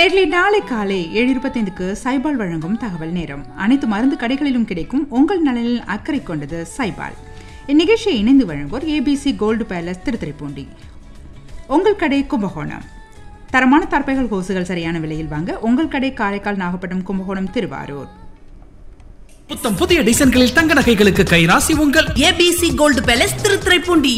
நேரில் நாளை காலை ஏழு இருபத்தைந்துக்கு சைபால் வழங்கும் தகவல் நேரம் அனைத்து மருந்து கடைகளிலும் கிடைக்கும் உங்கள் நலனில் அக்கறை கொண்டது சைபால் இந்நிகழ்ச்சியை இணைந்து வழங்குவோர் ஏபிசி கோல்டு பேலஸ் திருத்துறைப்பூண்டி உங்கள் கடை கும்பகோணம் தரமான தற்பைகள் கோசுகள் சரியான விலையில் வாங்க உங்கள் கடை காரைக்கால் நாகப்பட்டினம் கும்பகோணம் திருவாரூர் புத்தம் புதிய டிசைன்களில் தங்க நகைகளுக்கு கைராசி உங்கள் ஏபிசி கோல்டு பேலஸ் திருத்துறைப்பூண்டி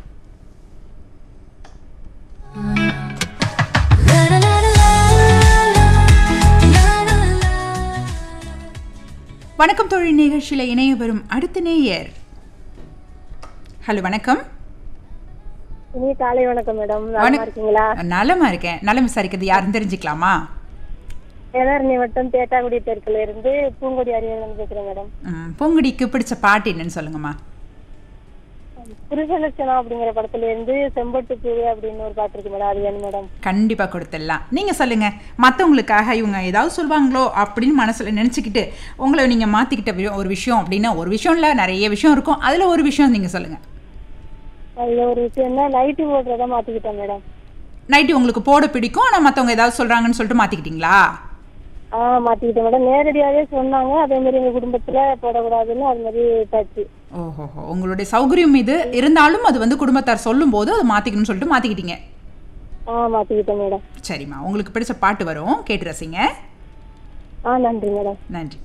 வணக்கம் தொழில் நிகழ்ச்சியில் இணைய வரும் அடுத்த நேயர் ஹலோ வணக்கம் இனி காலை வணக்கம் மேடம் நல்லா வணக்- இருக்கீங்களா நலமா இருக்கேன் நலம் விசாரிக்கிறது யாருன்னு தெரிஞ்சுக்கலாமா வேதாரணி வட்டம் தேட்டாக்குடி தெற்குல இருந்து பூங்கொடி அறிவியல் பேசுறேன் மேடம் ம், பொங்குடிக்கு பிடிச்ச பாட்டு என்னன்னு சொல்லுங்கம்மா புருஷலட்சணம் அப்படிங்கிற படத்துல இருந்து செம்பட்டு பூ அப்படின்னு ஒரு பாட்டு இருக்கு மேடம் அது வேணும் மேடம் கண்டிப்பா கொடுத்துடலாம் நீங்க சொல்லுங்க மற்றவங்களுக்காக இவங்க ஏதாவது சொல்லுவாங்களோ அப்படின்னு மனசுல நினைச்சுக்கிட்டு உங்களை நீங்க மாத்திக்கிட்ட வி- ஒரு விஷயம் அப்படின்னா ஒரு விஷயம் இல்ல நிறைய விஷயம் இருக்கும் அதுல ஒரு விஷயம் நீங்க சொல்லுங்க அதுல ஒரு விஷயம் என்ன லைட்டு போடுறத மாத்திக்கிட்டேன் மேடம் நைட்டு உங்களுக்கு போட பிடிக்கும் ஆனா மத்தவங்க ஏதாவது சொல்றாங்கன்னு சொல்லிட்டு மாத்திக்கிட்டீங்களா ஆ மாத்திக்கிட்டேன் மேடம் நேரடியாவே சொன்னாங்க அதே மாதிரி எங்க குடும்பத்துல போடக்கூடாதுன்னு அது மாதிரி தாச்சு ஓஹோஹோ உங்களுடைய சௌகரியம் இது இருந்தாலும் அது வந்து குடும்பத்தார் சொல்லும் போது அதை மாத்திக்கணும்னு சொல்லிட்டு மாத்திக்கிட்டீங்க ஆ மாத்திக்கிட்டேன் மேடம் சரிம்மா உங்களுக்கு பிடிச்ச பாட்டு வரும் கேட்டு ரசிங்க ஆ நன்றி மேடம் நன்றி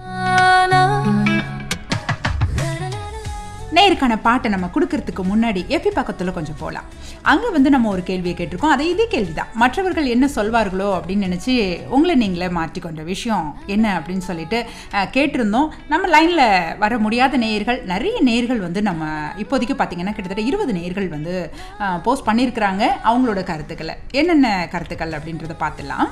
நேருக்கான பாட்டை நம்ம கொடுக்கறதுக்கு முன்னாடி எப்பி பக்கத்தில் கொஞ்சம் போகலாம் அங்கே வந்து நம்ம ஒரு கேள்வியை கேட்டிருக்கோம் அதே இதே கேள்வி தான் மற்றவர்கள் என்ன சொல்வார்களோ அப்படின்னு நினச்சி உங்களை நீங்களே மாற்றிக்கொண்ட விஷயம் என்ன அப்படின்னு சொல்லிட்டு அஹ், கேட்டிருந்தோம் நம்ம லைனில் வர முடியாத நேயர்கள் நிறைய நேயர்கள் வந்து நம்ம இப்போதைக்கு பார்த்தீங்கன்னா கிட்டத்தட்ட இருபது நேயர்கள் வந்து போஸ்ட் பண்ணியிருக்கிறாங்க அவங்களோட கருத்துக்களை என்னென்ன கருத்துக்கள் அப்படின்றத பார்த்துலாம்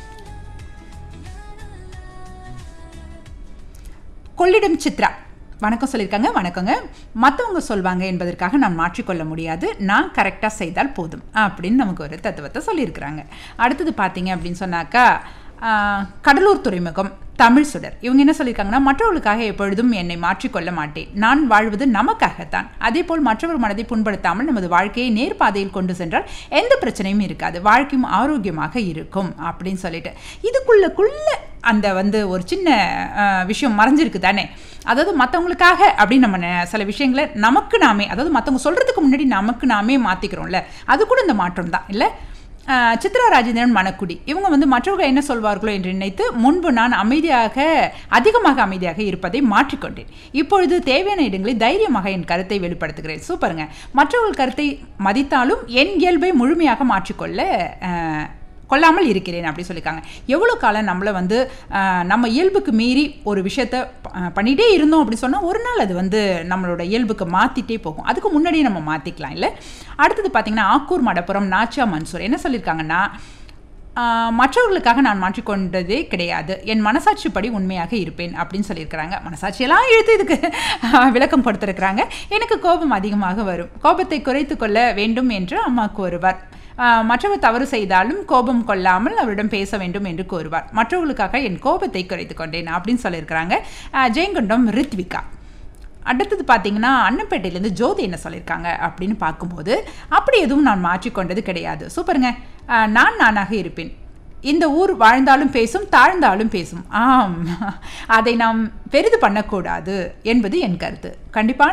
கொள்ளிடம் சித்ரா வணக்கம் சொல்லியிருக்காங்க வணக்கங்க மற்றவங்க சொல்வாங்க என்பதற்காக நான் மாற்றிக்கொள்ள முடியாது நான் கரெக்டாக செய்தால் போதும் அப்படின்னு நமக்கு ஒரு தத்துவத்தை சொல்லியிருக்கிறாங்க அடுத்தது பார்த்தீங்க அப்படின்னு சொன்னாக்கா ஆஹ், கடலூர் துறைமுகம் தமிழ் சுடர் இவங்க என்ன சொல்லியிருக்காங்கன்னா மற்றவர்களுக்காக எப்பொழுதும் என்னை மாற்றிக்கொள்ள மாட்டேன் நான் வாழ்வது நமக்காகத்தான் அதே போல் மற்றவர் மனதை புண்படுத்தாமல் நமது வாழ்க்கையை நேர்பாதையில் கொண்டு சென்றால் எந்த பிரச்சனையும் இருக்காது வாழ்க்கையும் ஆரோக்கியமாக இருக்கும் அப்படின்னு சொல்லிட்டு இதுக்குள்ளக்குள்ள அந்த வந்து ஒரு சின்ன அஹ், விஷயம் மறைஞ்சிருக்கு தானே அதாவது மற்றவங்களுக்காக அப்படின்னு நம்ம நெ- சில விஷயங்களை நமக்கு நாமே அதாவது மற்றவங்க சொல்கிறதுக்கு முன்னாடி நமக்கு நாமே மாற்றிக்கிறோம்ல அது கூட இந்த மாற்றம் தான் இல்லை அஹ், சித்ரா ராஜேந்திரன் மணக்குடி இவங்க வந்து மற்றவர்கள் என்ன சொல்வார்களோ என்று நினைத்து முன்பு நான் அமைதியாக அதிகமாக அமைதியாக இருப்பதை மாற்றிக்கொண்டேன் இப்பொழுது தேவையான இடங்களில் தைரியமாக என் கருத்தை வெளிப்படுத்துகிறேன் சூப்பருங்க மற்றவர்கள் கருத்தை மதித்தாலும் என் இயல்பை முழுமையாக மாற்றிக்கொள்ள அஹ், கொள்ளாமல் இருக்கிறேன் அப்படி சொல்லியிருக்காங்க எவ்வளோ காலம் நம்மளை வந்து ஆஹ், நம்ம இயல்புக்கு மீறி ஒரு விஷயத்த ப- பண்ணிகிட்டே இருந்தோம் அப்படி சொன்னால் ஒரு நாள் அது வந்து நம்மளோட இயல்புக்கு மாற்றிட்டே போகும் அதுக்கு முன்னாடியே நம்ம மாற்றிக்கலாம் இல்லை அடுத்தது பார்த்தீங்கன்னா ஆக்கூர் மடப்புறம் நாச்சியா மன்சூர் என்ன சொல்லியிருக்காங்கன்னா ஆஹ், மற்றவர்களுக்காக நான் மாற்றிக்கொண்டதே கிடையாது என் மனசாட்சிப்படி உண்மையாக இருப்பேன் அப்படின்னு சொல்லியிருக்கிறாங்க மனசாட்சியெல்லாம் இழுத்து இதுக்கு ஆஹ், விளக்கம் கொடுத்துருக்குறாங்க எனக்கு கோபம் அதிகமாக வரும் கோபத்தை குறைத்து கொள்ள வேண்டும் என்று அம்மா கூறுவார் ஆஹ், மற்றவர் தவறு செய்தாலும் கோபம் கொள்ளாமல் அவரிடம் பேச வேண்டும் என்று கூறுவார் மற்றவர்களுக்காக என் கோபத்தை குறைத்து கொண்டேன் அப்படின்னு சொல்லியிருக்கிறாங்க ஆஹ், ஜெயங்கொண்டம் ரித்விகா அடுத்தது பார்த்தீங்கன்னா அன்னப்பேட்டையிலேருந்து ஜோதி என்ன சொல்லியிருக்காங்க அப்படின்னு பார்க்கும்போது அப்படி எதுவும் நான் மாற்றிக்கொண்டது கிடையாது சூப்பருங்க ஆஹ், நான் நானாக இருப்பேன் இந்த ஊர் வாழ்ந்தாலும் பேசும் தாழ்ந்தாலும் பேசும் ஆம் அதை நாம் பெரிது பண்ணக்கூடாது என்பது என் கருத்து கண்டிப்பான